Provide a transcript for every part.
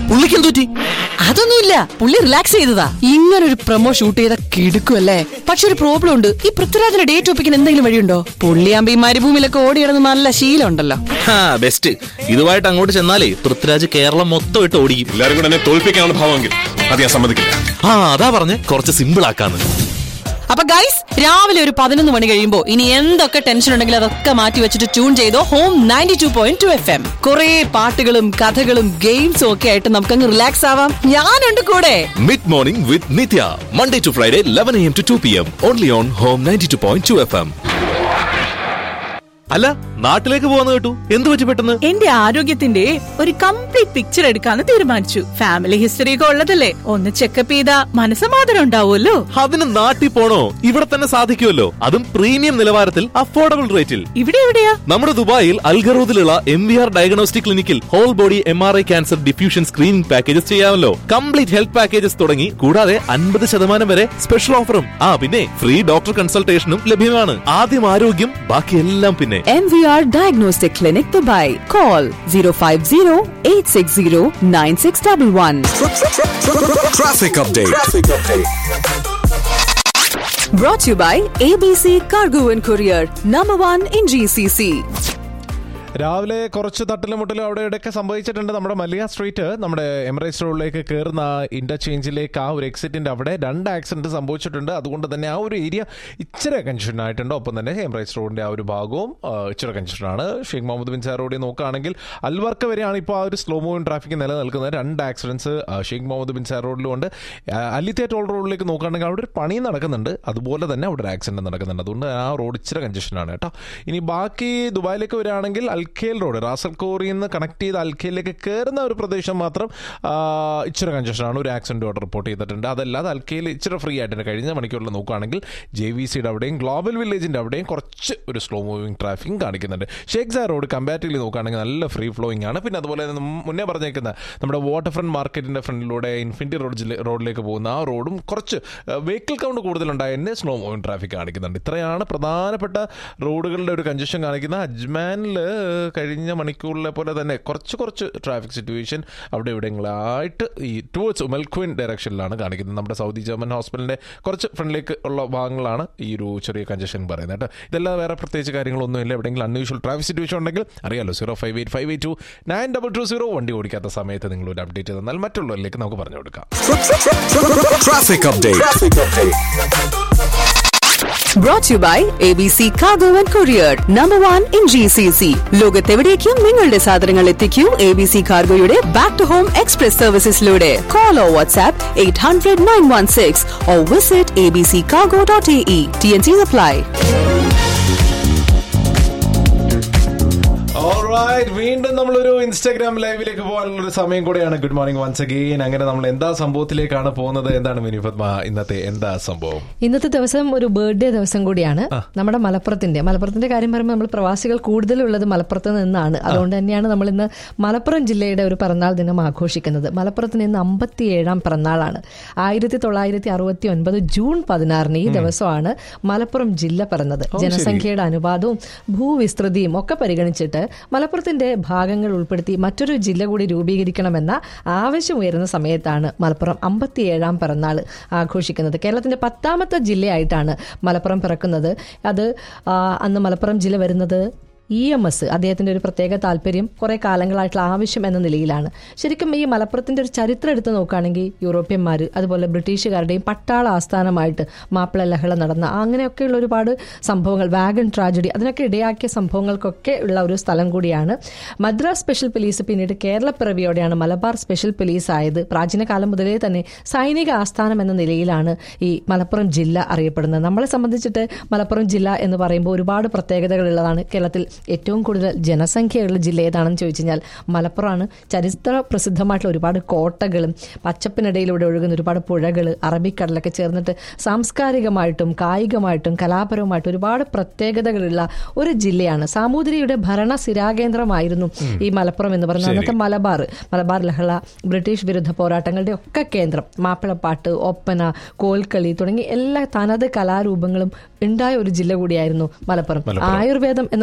പുള്ളിക്കും തൂറ്റി അതൊന്നുമില്ല പുള്ളി റിലാക്സ് ചെയ്തതാ ഇങ്ങനൊരു പ്രൊമോ ഷൂട്ട് ചെയ്ത കിടുക്കുമല്ലേ പക്ഷെ ഒരു പ്രോബ്ലം ഉണ്ട് ഈ പൃഥ്വിരാജിന്റെ ഡേറ്റ് ഒപ്പിക്കാൻ എന്തെങ്കിലും വഴിയുണ്ടോ പുള്ളിയാകുമ്പോ ഈ മരുഭൂമിയിലൊക്കെ ഓടിയിടുന്ന നല്ല ശീലം ഉണ്ടല്ലോ ഹാ ബെസ്റ്റ് ഇതുമായിട്ട് അങ്ങോട്ട് ചെന്നാലേ പൃഥ്വിരാജ് കേരളം മൊത്തം ഇട്ട് ഓടിക്കും എല്ലാരും കൂടെ എന്നെ തോൽപ്പിക്കാനാണ് ഭാവമെങ്കിൽ അത് ഞാൻ സമ്മതിക്കില്ല ആ അതാ പറഞ്ഞ് കുറച്ച് സിമ്പിൾ ആക്കാന്ന് അപ്പൊ ഗൈസ് രാവിലെ ഒരു പതിനൊന്ന് മണി കഴിയുമ്പോ ഇനി എന്തൊക്കെ ടെൻഷൻ ഉണ്ടെങ്കിലും അതൊക്കെ മാറ്റി വെച്ചിട്ട് ട്യൂൺ ചെയ്തോ home ninety two point two F M കുറെ പാട്ടുകളും കഥകളും ഗെയിംസും ഒക്കെ ആയിട്ട് നമുക്കങ്ങ് റിലാക്സ് ആവാം ഞാനുണ്ട് കൂടെ mid morning with Nithya Monday to Friday eleven M to two P M only on home ninety two point two F M അല്ല നാട്ടിലേക്ക് പോവാന്ന് കേട്ടു എന്ത് പറ്റി പെട്ടെന്ന് എന്റെ ആരോഗ്യത്തിന്റെ ഒരു കംപ്ലീറ്റ് പിക്ചർ എടുക്കാന്ന് തീരുമാനിച്ചു ഫാമിലി ഹിസ്റ്ററി ഒക്കെ ഉള്ളതല്ലേ ഒന്ന് ചെക്കപ്പ് ചെയ്താ മനസ്സമാധാനം ഉണ്ടാവുമല്ലോ അതിന് നാട്ടിൽ പോണോ ഇവിടെ തന്നെ സാധിക്കുമല്ലോ അതും പ്രീമിയം നിലവാരത്തിൽ അഫോർഡബിൾ റേറ്റിൽ ഇവിടെ എവിടെയാ നമ്മുടെ ദുബായിൽ അൽഗറൂദിലുള്ള എം വി ആർ ഡയഗ്നോസ്റ്റിക് ക്ലിനിക്കിൽ whole body M R I cancer diffusion screening packages ചെയ്യാമല്ലോ കംപ്ലീറ്റ് ഹെൽത്ത് പാക്കേജസ് തുടങ്ങി കൂടാതെ അൻപത് ശതമാനം വരെ സ്പെഷ്യൽ ഓഫറും ആ പിന്നെ ഫ്രീ ഡോക്ടർ കൺസൾട്ടേഷനും ലഭ്യമാണ് ആദ്യം ആരോഗ്യം ബാക്കിയെല്ലാം പിന്നെ MVR Diagnostic Clinic Dubai. Call 050 860 9611. Traffic update. Brought to you by ABC Cargo and Courier. Number one in GCC. രാവിലെ കുറച്ച് തട്ടിലും മുട്ടലും അവിടെ ഇവിടെയൊക്കെ സംഭവിച്ചിട്ടുണ്ട് നമ്മുടെ മല്ലിക സ്ട്രീറ്റ് നമ്മുടെ എമിറേറ്റ്സ് റോഡിലേക്ക് കയറുന്ന ഇന്റർചേഞ്ചിലേക്ക് ആ ഒരു എക്സിറ്റിന്റെ അവിടെ രണ്ട് ആക്സിഡന്റ് സംഭവിച്ചിട്ടുണ്ട് അതുകൊണ്ട് തന്നെ ആ ഒരു ഏരിയ ഇച്ചിരി കൺഫ്യൂഷൻ ആയിട്ടുണ്ട് ഒപ്പം തന്നെ എമിറേറ്റ്സ് റോഡിന്റെ ആ ഒരു ഭാഗവും ആ, ഇച്ചിരി കൺഫ്യൂഷനാണ് ഷെയ്ഖ് മുഹമ്മദ് ബിൻ സാർ റോഡിൽ നോക്കുകയാണെങ്കിൽ അൽവർക്ക വരെയാണ് ഇപ്പോൾ ആ ഒരു സ്ലോ മൂവിംഗ് ട്രാഫിക് നിലനിൽക്കുന്നത് രണ്ട് ആക്സിഡൻസ് ഷെയ്ഖ് മുഹമ്മദ് ബിൻ സാർ റോഡിലും ഉണ്ട് അലിത്തെ ടോൾ റോഡിലേക്ക് നോക്കുകയാണെങ്കിൽ അവിടെ ഒരു പണി നടക്കുന്നുണ്ട് അതുപോലെ തന്നെ അവിടെ ഒരു ആക്സിഡന്റ് നടക്കുന്നുണ്ട് അതുകൊണ്ട് ആ റോഡ് ഇച്ചിരി കൺജഷനാണ് കേട്ടോ ഇനി ബാക്കി ദുബായിലേക്ക് വരികയാണെങ്കിൽ അൽഖേൽ റോഡ് റാസൽ കോറിയിൽ നിന്ന് കണക്ട് ചെയ്ത് അൽഖേലിലേക്ക് കയറുന്ന ഒരു പ്രദേശം മാത്രം ആ, ഇച്ചിരി കൺജഷനാണ് ഒരു ആക്സിഡന്റ് അവിടെ റിപ്പോർട്ട് ചെയ്തിട്ടുണ്ട് അതല്ലാതെ അൽഖേൽ ഇച്ചിരി ഫ്രീ ആയിട്ടുണ്ട് കഴിഞ്ഞ മണിക്കൂറിൽ നോക്കുകയാണെങ്കിൽ ജെ വി സിയുടെ അവിടെയും ഗ്ലോബൽ വില്ലേജിന്റെ അവിടെയും കുറച്ച് ഒരു സ്ലോ മൂവിംഗ് ട്രാഫിക് കാണിക്കുന്നുണ്ട് ഷേഖ് സാർ റോഡ് കമ്പാരിറ്റീവ്ലി നോക്കുകയാണെങ്കിൽ നല്ല ഫ്രീ ഫ്ലോയിങ് ആണ് പിന്നെ അതുപോലെ തന്നെ നമ്മ- മുന്നേ പറഞ്ഞേക്കുന്ന നമ്മുടെ വാട്ടർ ഫ്രണ്ട് മാർക്കറ്റിന്റെ ഫ്രണ്ടിലൂടെ ഇൻഫിനിറ്റി റോഡ് ജില്ല- റോഡിലേക്ക് പോകുന്ന ആ റോഡും കുറച്ച് വെഹിക്കിൾ കൗണ്ട് കൂടുതലുണ്ടായതിന് സ്ലോ മൂവിംഗ് ട്രാഫിക് കാണിക്കുന്നുണ്ട് ഇത്രയാണ് പ്രധാനപ്പെട്ട റോഡുകളുടെ ഒരു കഞ്ചഷൻ കാണിക്കുന്ന അജ്മാനിൽ കഴിഞ്ഞ മണിക്കൂറിലെ പോലെ തന്നെ കുറച്ച് കുറച്ച് ട്രാഫിക് സിറ്റുവേഷൻ അവിടെ ഇവിടെങ്ങളായിട്ട് ഈ ടുവേർഡ്സ് ഉമൽക്വിൻ ഡയറക്ഷനിലാണ് കാണിക്കുന്നത് നമ്മുടെ സൗദി ജർമ്മൻ ഹോസ്പിറ്റലിന്റെ കുറച്ച് ഫ്രണ്ടിലേക്ക് ഉള്ള ഭാഗങ്ങളാണ് ഈ ഒരു ചെറിയ കഞ്ചഷൻ പറയുന്നത് കേട്ടോ ഇതെല്ലാം വേറെ പ്രത്യേകിച്ച് കാര്യങ്ങളൊന്നുമില്ല എവിടെയെങ്കിലും അൺയൂഷ്വൽ ട്രാഫിക് സിറ്റുവേഷൻ ഉണ്ടെങ്കിൽ അറിയാലോ zero five eight five eight two nine double two zero വണ്ടി ഓടിക്കാത്ത സമയത്ത് നിങ്ങൾ ഒരു അപ്ഡേറ്റ് തന്നാൽ മറ്റുള്ളവരിലേക്ക് നമുക്ക് പറഞ്ഞു കൊടുക്കാം Traffic update. Brought to you by ABC Cargo and Courier. Number one in GCC. ലോകത്തെവിടേക്കും നിങ്ങളുടെ സാധനങ്ങൾ എത്തിക്കൂ എ ബി സി കാർഗോയുടെ ബാക്ക് ടു ഹോം എക്സ്പ്രസ് സർവീസസിലൂടെ call or WhatsApp eight hundred nine one six or visit A B C cargo dot A E T N C apply Alright, വീണ്ടും നമ്മളൊരു Instagram ലൈവിലേക്ക് പോകാനുള്ള ഒരു സമയം കൂടെയാണ് ഗുഡ് മോർണിംഗ് വൺസ് അഗെയിൻ അങ്ങനെ നമ്മൾ എന്താ സംഭവത്തിലേക്കാണ് പോകുന്നത് എന്താണ് മിനി പത്മ ഇന്നത്തെ എന്താ സംഭവം ഇന്നത്തെ ദിവസം ഒരു ബർത്ത്ഡേ ദിവസം കൂടിയാണ് നമ്മുടെ മലപ്പുറത്തിന്റെ മലപ്പുറത്തിന്റെ കാര്യം പറയുമ്പോൾ നമ്മൾ പ്രവാസികൾ കൂടുതലുള്ളത് മലപ്പുറത്ത് നിന്നാണ് അതുകൊണ്ട് തന്നെയാണ് നമ്മൾ ഇന്ന് മലപ്പുറം ജില്ലയുടെ ഒരു പിറന്നാൾ ദിനം ആഘോഷിക്കുന്നത് മലപ്പുറത്തിന് ഇന്ന് അമ്പത്തിയേഴാം പിറന്നാളാണ് ആയിരത്തി തൊള്ളായിരത്തി അറുപത്തി ഒൻപത് ജൂൺ പതിനാറിന് ഈ ദിവസമാണ് മലപ്പുറം ജില്ല പിറന്നത് ജനസംഖ്യയുടെ അനുപാതവും ഭൂവിസ്തൃതിയും ഒക്കെ പരിഗണിച്ചിട്ട് മലപ്പുറത്തിന്റെ ഭാഗങ്ങൾ ഉൾപ്പെടുത്തി മറ്റൊരു ജില്ല കൂടി രൂപീകരിക്കണമെന്ന ആവശ്യം ഉയരുന്ന സമയത്താണ് മലപ്പുറം അമ്പത്തിയേഴാം പിറന്നാൾ ആഘോഷിക്കുന്നത് കേരളത്തിന്റെ പത്താമത്തെ ജില്ലയായിട്ടാണ് മലപ്പുറം പിറക്കുന്നത് അത് ആ, അന്ന് മലപ്പുറം ജില്ല വരുന്നത് ഇ എം എസ് അദ്ദേഹത്തിന്റെ ഒരു പ്രത്യേക താല്പര്യം കുറെ കാലങ്ങളായിട്ടുള്ള ആവശ്യം എന്ന നിലയിലാണ് ശരിക്കും ഈ മലപ്പുറത്തിന്റെ ഒരു ചരിത്രം എടുത്ത് നോക്കുകയാണെങ്കിൽ യൂറോപ്യന്മാർ അതുപോലെ ബ്രിട്ടീഷുകാരുടെയും പട്ടാള ആസ്ഥാനമായിട്ട് മാപ്പിള ലഹള നടന്ന അങ്ങനെയൊക്കെയുള്ള ഒരുപാട് സംഭവങ്ങൾ വാഗൺ ട്രാജഡി അതിനൊക്കെ ഇടയാക്കിയ സംഭവങ്ങൾക്കൊക്കെ ഉള്ള ഒരു സ്ഥലം കൂടിയാണ് മദ്രാസ് സ്പെഷ്യൽ പോലീസ് പിന്നീട് കേരളപ്പിറവിയോടെയാണ് മലബാർ സ്പെഷ്യൽ പോലീസ് ആയത് പ്രാചീന കാലം മുതലേ തന്നെ സൈനിക ആസ്ഥാനം എന്ന നിലയിലാണ് ഈ മലപ്പുറം ജില്ല അറിയപ്പെടുന്നത് നമ്മളെ സംബന്ധിച്ചിട്ട് മലപ്പുറം ജില്ല എന്ന് പറയുമ്പോൾ ഒരുപാട് പ്രത്യേകതകളുള്ളതാണ് കേരളത്തിൽ ഏറ്റവും കൂടുതൽ ജനസംഖ്യയുള്ള ജില്ല ഏതാണെന്ന് ചോദിച്ചു കഴിഞ്ഞാൽ മലപ്പുറമാണ് ചരിത്ര പ്രസിദ്ധമായിട്ടുള്ള ഒരുപാട് കോട്ടകളും പച്ചപ്പിനിടയിലൂടെ ഒഴുകുന്ന ഒരുപാട് പുഴകൾ അറബിക്കടലൊക്കെ ചേർന്നിട്ട് സാംസ്കാരികമായിട്ടും കായികമായിട്ടും കലാപരവുമായിട്ടും ഒരുപാട് പ്രത്യേകതകളുള്ള ഒരു ജില്ലയാണ് സാമൂതിരിയുടെ ഭരണ സ്ഥിരാകേന്ദ്രമായിരുന്നു ഈ മലപ്പുറം എന്ന് പറയുന്നത് അന്നത്തെ മലബാർ മലബാർ ലഹള ബ്രിട്ടീഷ് വിരുദ്ധ പോരാട്ടങ്ങളുടെ ഒക്കെ കേന്ദ്രം മാപ്പിളപ്പാട്ട് ഒപ്പന കോൽക്കളി തുടങ്ങി എല്ലാ തനത് കലാരൂപങ്ങളും ഉണ്ടായ ഒരു ജില്ല കൂടിയായിരുന്നു മലപ്പുറം ആയുർവേദം എന്ന് പറയുമ്പോൾ നമ്മുടെ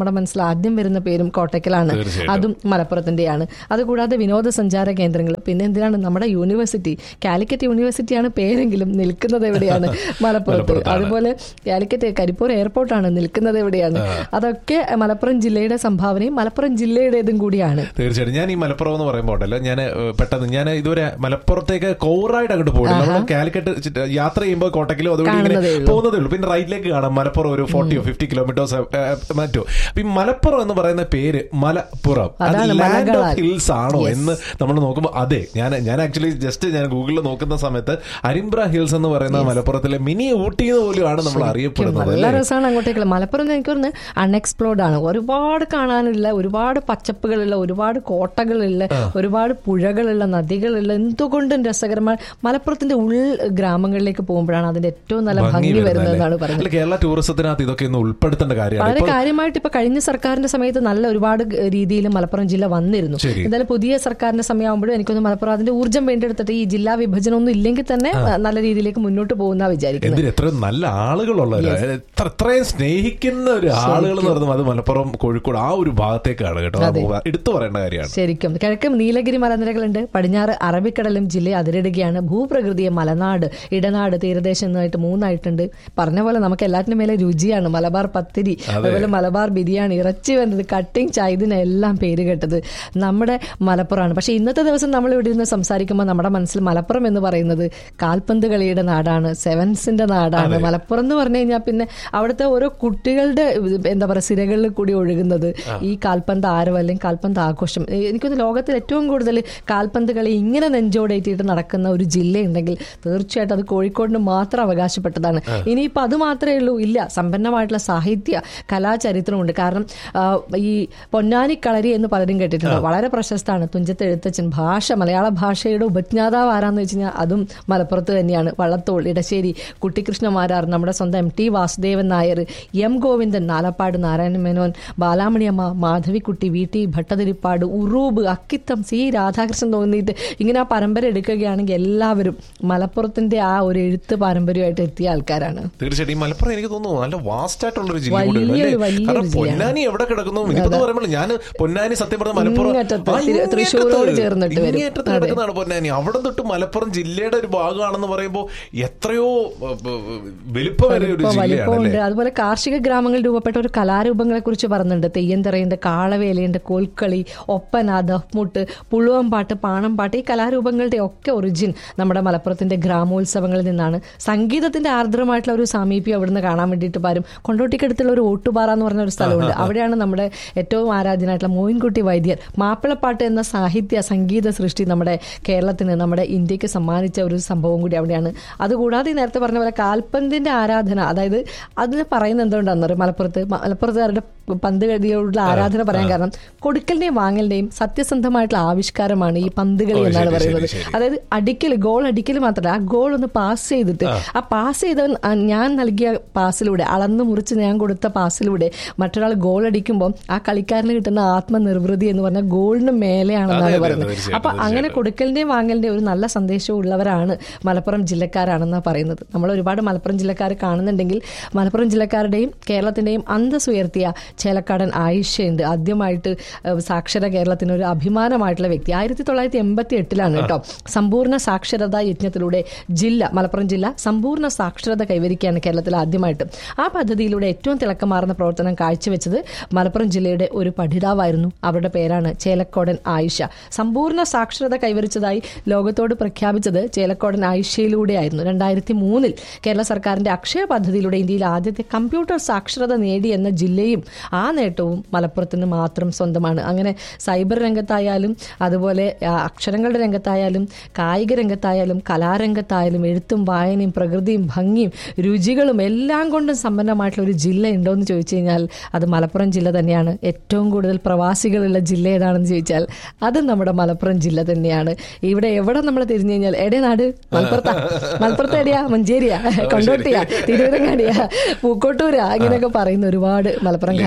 നമ്മുടെ മനസ്സിൽ ആദ്യം വരുന്ന പേരും കോട്ടയ്ക്കലാണ് തീർച്ചയായിട്ടും. അതും മലപ്പുറത്തിന്റെയാണ് അതുകൂടാതെ വിനോദസഞ്ചാര കേന്ദ്രങ്ങൾ പിന്നെ എന്തിനാണ് നമ്മുടെ യൂണിവേഴ്സിറ്റി കാലിക്കറ്റ് യൂണിവേഴ്സിറ്റിയാണ് പേരെങ്കിലും നിൽക്കുന്നത് എവിടെയാണ് മലപ്പുറത്ത് മലപ്പുറത്താണ്. അതുപോലെ കാലിക്കറ്റ് കരിപ്പൂർ എയർപോർട്ടാണ് നിൽക്കുന്നത് എവിടെയാണ് അതൊക്കെ മലപ്പുറം ജില്ലയുടെ സംഭാവനയും മലപ്പുറം ജില്ലയുടേതും കൂടിയാണ് തീർച്ചയായിട്ടും ഞാൻ ഈ മലപ്പുറം എന്ന് പറയുമ്പോൾ ഉണ്ടല്ലോ ഞാൻ പെട്ടെന്ന് ഞാൻ ഇതുവരെ മലപ്പുറത്തേക്ക് കോറായിട്ട് അങ്ങോട്ട് പോയിട്ടില്ല നമ്മൾ കാലിക്കറ്റ് ചുറ്റ- യാത്ര ചെയ്യുമ്പോൾ കോട്ടക്കിലും അതുവഴി ഇങ്ങനെ കാണുന്നതേ ഉള്ളൂ. പോകുന്നതേ ഉള്ളൂ പിന്നെ റൈറ്റിലേക്ക് കാണാം മലപ്പുറം ഒരു ഫോർട്ടിയോ ഫിഫ്റ്റി കിലോമീറ്റേഴ്സ് മറ്റോ അപ്പൊ ഈ മലപ്പുറം എന്ന് പറയുന്ന പേര് മലപ്പുറം അത് അതാണ് ലാൻഡ് ഓഫ് മലകളാൽ. ഹിൽസ് ആണോ Yes. എന്ന് നമ്മൾ നോക്കുമ്പോൾ അതെ ഞാൻ ഞാൻ ആക്ച്വലി ജസ്റ്റ് ഞാൻ ഗൂഗിളിൽ നോക്കുന്ന സമയത്ത് അരിമ്പ്ര ഹിൽസ് എന്ന് പറയുന്ന മലപ്പുറത്തിലെ മിനി ഊട്ടി എന്ന് പോലുമാണ് നമ്മൾ അറിയപ്പെടുന്നത് നല്ല അല്ലേ രസമാണ് അങ്ങോട്ടേക്കുള്ള മലപ്പുറം എനിക്ക് പറഞ്ഞ് അൺഎക്സ്പ്ലോർഡ് ആണ് ഒരുപാട് കാണാനുള്ള ഒരുപാട് പച്ചപ്പുകളുള്ള ഒരുപാട് കോട്ടകളുള്ള ഒരുപാട് പുഴകളുള്ള നദികളുള്ള എന്തുകൊണ്ടും രസകരമായ മലപ്പുറത്തിന്റെ ഉൾ ഗ്രാമങ്ങളിലേക്ക് പോകുമ്പോഴാണ് അതിന്റെ ഏറ്റവും നല്ല ഭംഗി വരുന്നത് എന്നാണ് അല്ല പറയുന്നത് കേരള ടൂറിസത്തിനകത്ത് ഇതൊക്കെ ഒന്ന് ഉൾപ്പെടുത്തേണ്ട കാര്യമാണ് വളരെ ഇപ്പോൾ കാര്യമായിട്ട് ഇപ്പൊ കഴിഞ്ഞ സർക്കാരിന്റെ സമയത്ത് നല്ല ഒരുപാട് രീതിയിൽ മലപ്പുറം ജില്ല വന്നിരുന്നു ശരി. എന്തായാലും പുതിയ സർക്കാരിന്റെ സമയമാകുമ്പോഴും എനിക്കൊന്ന് മലപ്പുറം അതിന്റെ ഊർജ്ജം വേണ്ടെടുത്തിട്ട് ഈ ജില്ലാ വിഭജനം ഒന്നും ഇല്ലെങ്കിൽ തന്നെ നല്ല രീതിയിലേക്ക് മുന്നോട്ട് പോകുന്ന വിചാരിക്കുന്നത് എന്തിന് എത്രയും നല്ല ആളുകളുള്ളവര് എത്ര എത്രയും സ്നേഹിക്കുന്ന ഒരു ആളുകൾ എന്ന് പറയുന്നത് അത് മലപ്പുറം കോഴിക്കോട് ആ ഒരു ഭാഗത്തേക്കാണ് കേട്ടോ അത് എടുത്തു പറയേണ്ട കാര്യമാണ് ശരിക്കും കിഴക്കും നീലഗിരി മലനിരകളുണ്ട് പടിഞ്ഞാറ് അറബിക്കടലും ജില്ലയെ അതിരിടുകയാണ് ഭൂപ്രകൃതിയെ മലനാട് ഇടനാട് തീരദേശം എന്നായിട്ട് മൂന്നായിട്ടുണ്ട് പറഞ്ഞ പോലെ നമുക്ക് എല്ലാറ്റിനും മേലെ രുചിയാണ് മലബാർ പത്തിരി അതുപോലെ മലബാർ ബിരിയാണി ഇറച്ചി വന്നത് കട്ടിങ് ചായ ഇതിനെല്ലാം പേര് കേട്ടത് നമ്മുടെ മലപ്പുറമാണ് പക്ഷെ ഇന്നത്തെ ദിവസം നമ്മൾ ഇവിടെ ഇരുന്ന് സംസാരിക്കുമ്പോൾ നമ്മുടെ മനസ്സിൽ മലപ്പുറം എന്ന് പറയുന്നത് കാൽപന്ത് കളിയുടെ നാടാണ് സെവൻസിന്റെ നാടാണ് മലപ്പുറം എന്ന് പറഞ്ഞു കഴിഞ്ഞാൽ പിന്നെ അവിടുത്തെ ഓരോ കുട്ടികളുടെ എന്താ പറയുക സിരകളിൽ കൂടി ഒഴുകുന്നത് ഈ കാൽപന്ത് ആരവം അല്ലെങ്കിൽ കാൽപന്ത് ആഘോഷം ഏ, എനിക്കൊന്ന് ലോകത്തിൽ ഏറ്റവും കൂടുതൽ കാൽപന്ത് കളി ഇങ്ങനെ നെഞ്ചോടേറ്റിയിട്ട് നടക്കുന്ന ഒരു ജില്ലയുണ്ടെങ്കിൽ തീർച്ചയായിട്ടും അത് കോഴിക്കോടിന് മാത്രം അവകാശപ്പെട്ടതാണ് ഇനിയിപ്പോൾ അത് മാത്രമേ ഉള്ളൂ ഇല്ല സമ്പന്നമായിട്ടുള്ള സാഹിത്യ കലാചരിത്രമുണ്ട് കാരണം ആ, ഈ പൊന്നാനി കളരി എന്ന് പലരും കേട്ടിട്ടുണ്ട് വളരെ പ്രശസ്തമാണ് തുഞ്ചത്ത് എഴുത്തച്ഛൻ ഭാഷ മലയാള ഭാഷയുടെ ഉപജ്ഞാതാവ് ആരാന്ന് വെച്ച് കഴിഞ്ഞാൽ അതും മലപ്പുറത്ത് തന്നെയാണ് വള്ളത്തോൾ ഇടശ്ശേരി കുട്ടിക്കൃഷ്ണമാരാർ നമ്മുടെ സ്വന്തം M T Vasudevan Nair M Govindan Nalappat Narayana Menon Balamaniamma Madhavikutty V T Bhattathiripad Uroob Akkitham C Radhakrishnan തോന്നിയിട്ട് ഇങ്ങനെ ആ പരമ്പര എടുക്കുകയാണെങ്കിൽ എല്ലാവരും മലപ്പുറത്തിന്റെ ആ ഒരു എഴുത്ത് പാരമ്പര്യമായിട്ട് എത്തിയ ആൾക്കാരാണ് തീർച്ചയായിട്ടും ഈ മലപ്പുറം എനിക്ക് തോന്നുന്നു നല്ല വാസ്റ്റ് ആയിട്ടുള്ള ഒരു ജില്ല കൂടിയാണ് വലിയൊരു- അല്ലേ? വലിയൊരു കാരണം ജില്ലയാണ്. പൊന്നാനി എവിടെ കിടക്കുന്നു എനിക്കൊന്ന് പറയുമ്പോൾ ഞാൻ പൊന്നാനി സത്യം പറഞ്ഞ മലപ്പുറം ഇങ്ങറ്റത്ത്, ആ, തിരു- ഇങ്ങേറ്റത്ത്, തൃശ്ശൂരോട് ചേർന്നിട്ട് വരും. ഇങ്ങേറ്റത്ത് അതെ. കിടക്കുന്നതാണ് പൊന്നാനി അവിടെ തൊട്ട് മലപ്പുറം ജില്ലയുടെ ഒരു ഭാഗമാണെന്ന് പറയുമ്പോൾ എത്രയോ ഏ, ഏ, വലിപ്പമേറിയ ഒരു ഇപ്പൊ ജില്ലയാണ് വലിപ്പമുണ്ട് അല്ലേ അതുപോലെ കാർഷിക ഗ്രാമങ്ങളിൽ രൂപപ്പെട്ട ഒരു കലാരൂപങ്ങളെ കുറിച്ച് പറയുന്നുണ്ട് തെയ്യന്തറയുണ്ട് കാളവേലയുണ്ട് കോൽക്കളി ഒപ്പന ദഫ്മുട്ട് പുളുവമ്പാട്ട് പാണംപാട്ട് ഈ കലാരൂപങ്ങളുടെ ഒക്കെ ഒറിജിൻ നമ്മുടെ മലപ്പുറത്തിന്റെ ഗ്രാമോത്സവങ്ങളിൽ നിന്നാണ് സംഗീതത്തിന്റെ ആർദ്രമായിട്ടുള്ള ഒരു സാമീപ്യം അവിടുന്ന് കാണാൻ വേണ്ടിയിട്ട് പാരും കൊണ്ടോട്ടിക്കടുത്തുള്ള ഒരു ഓട്ടുപാറ എന്ന് പറഞ്ഞ ഒരു സ്ഥലമുണ്ട് അവിടെയാണ് നമ്മുടെ ഏറ്റവും ആരാധ്യനായിട്ടുള്ള മോയിൻകുട്ടി വൈദ്യർ മാപ്പിളപ്പാട്ട് എന്ന സാഹിത്യ സംഗീത സൃഷ്ടി നമ്മുടെ കേരളത്തിന് നമ്മുടെ ഇന്ത്യക്ക് സമ്മാനിച്ച ഒരു സംഭവം കൂടി അവിടെയാണ് അതുകൂടാതെ ഈ നേരത്തെ പറഞ്ഞ പോലെ കാൽപന്തിന്റെ ആരാധന അതായത് അതിന് പറയുന്നത് എന്തുകൊണ്ടാണെന്ന് പറയും മലപ്പുറത്ത് മലപ്പുറത്തുകാരുടെ പന്ത് കളിയോടുള്ള ആരാധന പറയാൻ കാരണം കൊടുക്കലിന്റെയും വാങ്ങലിന്റെയും സത്യസന്ധമായിട്ടുള്ള ആവിഷ്കാരമാണ് ഈ പന്ത് കളി ഓ, എന്നാണ് ശരി, പറയുന്നത് ശരി, ശരി. അതായത് അടിക്കൽ ഗോൾ അടിക്കൽ മാത്രമല്ല ആ ഗോൾ ഒന്ന് പാസ് ചെയ്തിട്ട് ആ പാസ് ചെയ്തവൻ ആ, ഞാൻ നൽകിയ പാസിലൂടെ അളന്ന് മുറിച്ച് ഞാൻ കൊടുത്ത പാസിലൂടെ മറ്റൊരാൾ ഗോൾ അടിക്കുമ്പോൾ ആ കളിക്കാരന് കിട്ടുന്ന ആത്മനിർവൃതി എന്ന് പറഞ്ഞാൽ ഗോളിന് അതെ, മേലെയാണെന്നാണ് അതെ, പറയുന്നത് തീർച്ചയായിട്ടും, അപ്പൊ അങ്ങനെ തീർച്ചയായിട്ടും. കൊടുക്കലിന്റെയും വാങ്ങലിന്റെയും ഒരു നല്ല സന്ദേശവും ഉള്ളവരാണ് മലപ്പുറം ജില്ലക്കാരാണെന്നാണ് പറയുന്നത് നമ്മൾ ഒരുപാട് മലപ്പുറം ജില്ലക്കാർ കാണുന്നുണ്ടെങ്കിൽ മലപ്പുറം ജില്ലക്കാരുടെയും കേരളത്തിന്റെയും അന്തസ് ഉയർത്തിയ ചേലക്കാടൻ ആയിഷയുണ്ട് ആദ്യമായിട്ട് ഏഹ്, സാക്ഷര കേരളത്തിന് ഒരു അഭിമാനമായിട്ടുള്ള വ്യക്തി ആയിരത്തി തൊള്ളായിരത്തി എൺപത്തി എട്ടിലാണ് കേട്ടോ സമ്പൂർണ്ണ സാക്ഷരതാ യജ്ഞത്തിലൂടെ ജില്ല മലപ്പുറം ജില്ല സമ്പൂർണ്ണ സാക്ഷരത കൈവരിക്കുകയാണ് കേരളത്തിൽ ആദ്യമായിട്ട് ആ പദ്ധതിയിലൂടെ ഏറ്റവും തിളക്കമാർന്ന പ്രവർത്തനം കാഴ്ചവെച്ചത് മലപ്പുറം ജില്ലയുടെ ഒരു പഠിതാവായിരുന്നു അവരുടെ പേരാണ് ചേലക്കോടൻ ആയിഷ സമ്പൂർണ്ണ സാക്ഷരത കൈവരിച്ചതായി ലോകത്തോട് പ്രഖ്യാപിച്ചത് ചേലക്കോടൻ ആയിഷയിലൂടെയായിരുന്നു രണ്ടായിരത്തി മൂന്നിൽ കേരള സർക്കാരിന്റെ അക്ഷയ പദ്ധതിയിലൂടെ ഇന്ത്യയിൽ ആദ്യത്തെ കമ്പ്യൂട്ടർ സാക്ഷരത നേടി എന്ന ജില്ലയും ആ നേട്ടവും മലപ്പുറത്തിന് മാത്രം സ്വന്തമാണ് അങ്ങനെ സൈബർ രംഗത്തായാലും അതുപോലെ ആ, അക്ഷരങ്ങളുടെ രംഗത്തായാലും കായിക രംഗത്തായാലും കലാരംഗത്തായാലും എഴുത്തും വായനയും പ്രകൃതിയും ഭംഗിയും രുചികളും എല്ലാം കൊണ്ടും സമ്പന്നമായിട്ടുള്ള ഒരു ജില്ല ഉണ്ടോ എന്ന് ചോദിച്ചു കഴിഞ്ഞാൽ അത് മലപ്പുറം ജില്ല തന്നെയാണ് ഏറ്റവും കൂടുതൽ പ്രവാസികളുള്ള ജില്ല ഏതാണെന്ന് ചോദിച്ചാൽ അത് നമ്മുടെ മലപ്പുറം ജില്ല തന്നെയാണ് ഇവിടെ എവിടെ നമ്മൾ തിരിഞ്ഞു കഴിഞ്ഞാൽ എടേ നാട് മലപ്പുറത്താ മലപ്പുറത്ത് എവിടെയാ മഞ്ചേരിയാ കൊണ്ടോട്ടിയാ തിരുവരങ്ങാടിയാ പൂക്കോട്ടൂരാ അങ്ങനെയൊക്കെ പറയുന്ന ഒരുപാട് മലപ്പുറംകാരുണ്ട്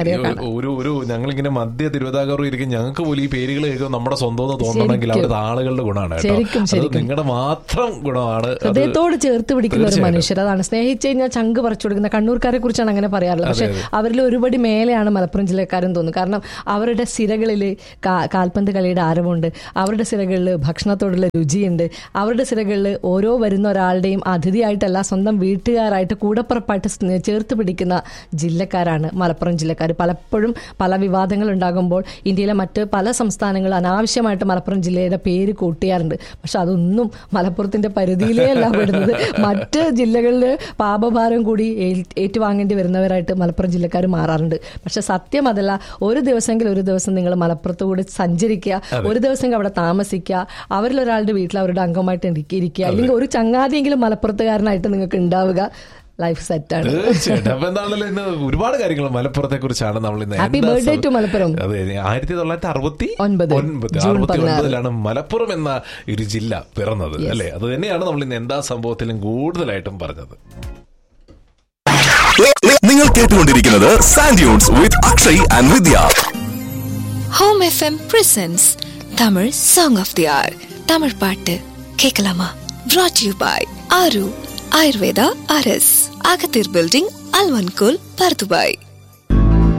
അറിയാം ഒരു ഒരു ഞങ്ങളിങ്ങനെ മധ്യ തിരുവിതാംകൂർ ഇരിക്കും ഞങ്ങൾക്ക് പോലും ഈ പേരുകൾ കേൾക്കുമ്പോൾ നമ്മുടെ സ്വന്തം എന്ന് തോന്നണമെങ്കിൽ അവിടുത്തെ ആളുകളുടെ ഗുണമാണ് കേട്ടോ. ശരിക്കും, അത് ശരിക്കും. നിങ്ങളുടെ മാത്രം ഗുണമാണ് അത് ഹൃദയത്തോട് ചേർത്ത് പിടിക്കുന്ന ഒരു തീർച്ചയായിട്ടും. മനുഷ്യർ അതാണ് സ്നേഹിച്ചു കഴിഞ്ഞാൽ ചങ്ക് പറിച്ചു കൊടുക്കുന്ന കണ്ണൂർക്കാരെ കുറിച്ചാണ് അങ്ങനെ പറയാറുള്ളത് പക്ഷെ അവരിൽ ഒരുപടി മേലെയാണ് മലപ്പുറം ജില്ലക്കാരെന്ന് തോന്നുന്നു കാരണം അവരുടെ സിരകളിൽ കാൽപന്ത് കളിയുടെ ആരവമുണ്ട് അവരുടെ സിരകളിൽ ഭക്ഷണത്തോടുള്ള രുചിയുണ്ട് അവരുടെ സിരകളിൽ ഓരോ വരുന്ന ഒരാളുടെയും അതിഥിയായിട്ടല്ല സ്വന്തം വീട്ടുകാരായിട്ട് കൂടപ്പുറപ്പായിട്ട് സ്നേ- ചേർത്ത് പിടിക്കുന്ന ജില്ലക്കാരാണ് മലപ്പുറം ജില്ലക്കാർ പലപ്പോഴും പല വിവാദങ്ങൾ ഉണ്ടാകുമ്പോൾ ഇന്ത്യയിലെ മറ്റ് പല സംസ്ഥാനങ്ങളും അനാവശ്യമായിട്ട് മലപ്പുറം ജില്ലയുടെ പേര് കൂട്ടിയാറുണ്ട് പക്ഷെ അതൊന്നും മലപ്പുറത്തിന്റെ പരിധിയിലേ അല്ല പെടുന്നത് മറ്റ് ജില്ലകളിൽ പാപഭാരം കൂടി ഏൽ- ഏറ്റുവാങ്ങേണ്ടി വരുന്നവരായിട്ട് മലപ്പുറം ജില്ലക്കാർ മാറാറുണ്ട് പക്ഷെ സത്യം അതല്ല ഒരു ദിവസമെങ്കിൽ ഒരു ദിവസം നിങ്ങൾ മലപ്പുറത്ത് കൂടി സഞ്ചരിക്കുക ഒരു ദിവസം അവിടെ താമസിക്കുക അവരിൽ ഒരാളുടെ വീട്ടിൽ അവരുടെ അംഗമായിട്ട് ഇരിക്ക- ഇരിക്കുക അല്ലെങ്കിൽ ഒരു ചങ്ങാതിയെങ്കിലും മലപ്പുറത്തുകാരനായിട്ട് നിങ്ങൾക്ക് ഉണ്ടാവുക ലൈഫ് സെറ്റാണ് തീർച്ചയായിട്ടും അപ്പൊ എന്താണല്ലോ ഇന്ന് ഒരുപാട് കാര്യങ്ങൾ മലപ്പുറത്തെ കുറിച്ചാണ് നമ്മൾ ഇന്ന് Happy എന്താ birthday സം- to മലപ്പുറം. അതെ ആയിരത്തി തൊള്ളായിരത്തി അറുപത്തി ഒൻപത്. ഒൻപത് ജൂൺ അറുപത്തി പതിനാറ്. ഒൻപതിലാണ് മലപ്പുറം എന്ന ഒരു ജില്ല പിറന്നത് Yes. അല്ലെ അത് തന്നെയാണ് നമ്മൾ ഇന്ന് എന്താ സംഭവത്തിലും കൂടുതലായിട്ടും പറഞ്ഞത് നിങ്ങൾ കേട്ടുകൊണ്ടിരിക്കുന്നത് sand dunes with Akshay and Vidya home FM presents Tamil song of the hour Tamil பாட்டு கேட்கலாமா brought யூ பாய் ஆரு ஆயுர்வேதா அரஸ் அகத்தீர் பில்டிங் அல்வன்கோல் பர்துபாய்